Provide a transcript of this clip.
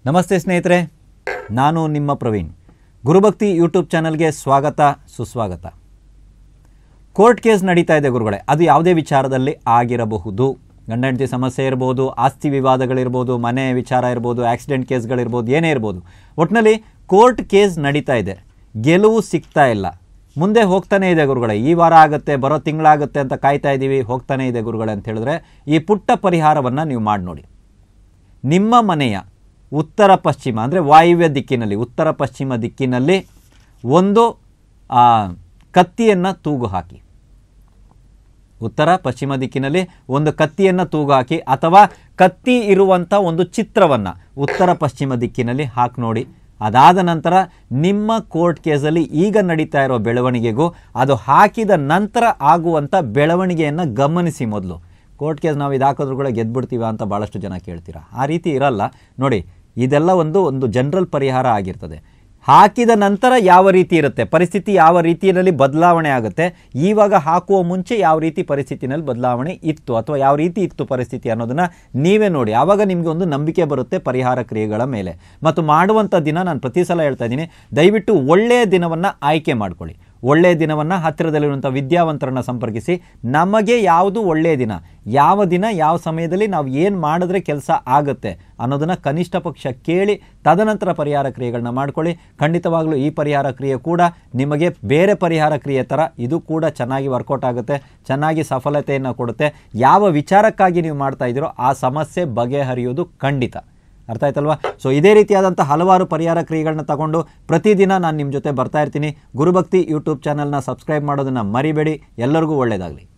ನಮಸ್ತೆ ಸ್ನೇಹಿತರೆ ನಾನು ನಿಮ್ಮ ಪ್ರವೀಣ್ ಗುರುಭಕ್ತಿ ಯೂಟ್ಯೂಬ್ ಚಾನಲ್ಗೆ ಸ್ವಾಗತ ಸುಸ್ವಾಗತ ಕೋರ್ಟ್ ಕೇಸ್ ನಡೀತಾ ಇದೆ ಗುರುಗಳೇ ಅದು ಯಾವುದೇ ವಿಚಾರದಲ್ಲಿ ಆಗಿರಬಹುದು ಗಂಡ ಹೆಂಡತಿ ಸಮಸ್ಯೆ ಇರ್ಬೋದು ಆಸ್ತಿ ವಿವಾದಗಳಿರ್ಬೋದು ಮನೆ ವಿಚಾರ ಇರ್ಬೋದು ಆಕ್ಸಿಡೆಂಟ್ ಕೇಸ್ಗಳಿರ್ಬೋದು ಏನೇ ಇರ್ಬೋದು ಒಟ್ಟಿನಲ್ಲಿ ಕೋರ್ಟ್ ಕೇಸ್ ನಡೀತಾ ಇದೆ ಗೆಲುವು ಸಿಗ್ತಾ ಇಲ್ಲ ಮುಂದೆ ಹೋಗ್ತಾನೆ ಇದೆ ಗುರುಗಳೇ ಈ ವಾರ ಆಗುತ್ತೆ ಬರೋ ತಿಂಗಳಾಗುತ್ತೆ ಅಂತ ಕಾಯ್ತಾ ಇದ್ದೀವಿ ಹೋಗ್ತಾನೆ ಇದೆ ಗುರುಗಳೇ ಅಂತ ಹೇಳಿದ್ರೆ ಈ ಪುಟ್ಟ ಪರಿಹಾರವನ್ನು ನೀವು ಮಾಡಿ ನೋಡಿ ನಿಮ್ಮ ಮನೆಯ ಉತ್ತರ ಪಶ್ಚಿಮ ಅಂದರೆ ವಾಯುವ್ಯ ದಿಕ್ಕಿನಲ್ಲಿ ಉತ್ತರ ಪಶ್ಚಿಮ ದಿಕ್ಕಿನಲ್ಲಿ ಒಂದು ಆ, ಕತ್ತಿಯನ್ನು ತೂಗು ಹಾಕಿ ಉತ್ತರ ಪಶ್ಚಿಮ ದಿಕ್ಕಿನಲ್ಲಿ ಒಂದು ಕತ್ತಿಯನ್ನು ತೂಗು ಹಾಕಿ ಅಥವಾ ಕತ್ತಿ ಇರುವಂಥ ಒಂದು ಚಿತ್ರವನ್ನು ಉತ್ತರ ಪಶ್ಚಿಮ ದಿಕ್ಕಿನಲ್ಲಿ ಹಾಕಿ ನೋಡಿ ಅದಾದ ನಂತರ ನಿಮ್ಮ ಕೋರ್ಟ್ ಕೇಸಲ್ಲಿ ಈಗ ನಡೀತಾ ಇರೋ ಬೆಳವಣಿಗೆಗೂ ಅದು ಹಾಕಿದ ನಂತರ ಆಗುವಂಥ ಬೆಳವಣಿಗೆಯನ್ನು ಗಮನಿಸಿ ಮೊದಲು ಕೋರ್ಟ್ ಕೇಸ್ ನಾವು ಇದು ಹಾಕಿದ್ರು ಕೂಡ ಗೆದ್ಬಿಡ್ತೀವ ಅಂತ ಭಾಳಷ್ಟು ಜನ ಕೇಳ್ತೀರಾ ಆ ರೀತಿ ಇರಲ್ಲ ನೋಡಿ ಇದೆಲ್ಲ ಒಂದು ಒಂದು ಜನರಲ್ ಪರಿಹಾರ ಆಗಿರ್ತದೆ ಹಾಕಿದ ನಂತರ ಯಾವ ರೀತಿ ಇರುತ್ತೆ ಪರಿಸ್ಥಿತಿ ಯಾವ ರೀತಿಯಲ್ಲಿ ಬದಲಾವಣೆ ಆಗುತ್ತೆ ಇವಾಗ ಹಾಕುವ ಮುಂಚೆ ಯಾವ ರೀತಿ ಪರಿಸ್ಥಿತಿನಲ್ಲಿ ಬದಲಾವಣೆ ಇತ್ತು ಅಥವಾ ಯಾವ ರೀತಿ ಇತ್ತು ಪರಿಸ್ಥಿತಿ ಅನ್ನೋದನ್ನ ನೀವೇ ನೋಡಿ ಆವಾಗ ನಿಮಗೆ ಒಂದು ನಂಬಿಕೆ ಬರುತ್ತೆ ಪರಿಹಾರ ಕ್ರಿಯೆಗಳ ಮೇಲೆ ಮತ್ತು ಮಾಡುವಂಥ ದಿನ ನಾನು ಪ್ರತಿ ಸಲ ಹೇಳ್ತಾ ಇದ್ದೀನಿ ದಯವಿಟ್ಟು ಒಳ್ಳೆಯ ದಿನವನ್ನು ಆಯ್ಕೆ ಮಾಡ್ಕೊಳ್ಳಿ ಒಳ್ಳೆಯ ದಿನವನ್ನು ಹತ್ತಿರದಲ್ಲಿರುವಂಥ ವಿದ್ಯಾವಂತರನ್ನು ಸಂಪರ್ಕಿಸಿ ನಮಗೆ ಯಾವುದು ಒಳ್ಳೆಯ ದಿನ ಯಾವ ದಿನ ಯಾವ ಸಮಯದಲ್ಲಿ ನಾವು ಏನು ಮಾಡಿದ್ರೆ ಕೆಲಸ ಆಗುತ್ತೆ ಅನ್ನೋದನ್ನು ಕನಿಷ್ಠ ಪಕ್ಷ ಕೇಳಿ ತದನಂತರ ಪರಿಹಾರ ಕ್ರಿಯೆಗಳನ್ನ ಮಾಡ್ಕೊಳ್ಳಿ ಖಂಡಿತವಾಗಲೂ ಈ ಪರಿಹಾರ ಕ್ರಿಯೆ ಕೂಡ ನಿಮಗೆ ಬೇರೆ ಪರಿಹಾರ ಕ್ರಿಯೆ ಥರ ಇದು ಕೂಡ ಚೆನ್ನಾಗಿ ವರ್ಕೌಟ್ ಆಗುತ್ತೆ ಚೆನ್ನಾಗಿ ಸಫಲತೆಯನ್ನು ಕೊಡುತ್ತೆ ಯಾವ ವಿಚಾರಕ್ಕಾಗಿ ನೀವು ಮಾಡ್ತಾ ಇದ್ದೀರೋ ಆ ಸಮಸ್ಯೆ ಬಗೆಹರಿಯೋದು ಖಂಡಿತ ಅರ್ಥ ಆಯ್ತಲ್ವಾ ಸೊ ಇದೇ ರೀತಿಯಾದಂಥ ಹಲವಾರು ಪರಿಹಾರ ಕ್ರಿಯೆಗಳನ್ನ ತಗೊಂಡು ಪ್ರತಿದಿನ ನಾನು ನಿಮ್ಮ ಜೊತೆ ಬರ್ತಾ ಇರ್ತೀನಿ ಗುರುಭಕ್ತಿ ಯೂಟ್ಯೂಬ್ ಚಾನಲ್ನ ಸಬ್ಸ್ಕ್ರೈಬ್ ಮಾಡೋದನ್ನು ಮರಿಬೇಡಿ ಎಲ್ಲರಿಗೂ ಒಳ್ಳೆಯದಾಗಲಿ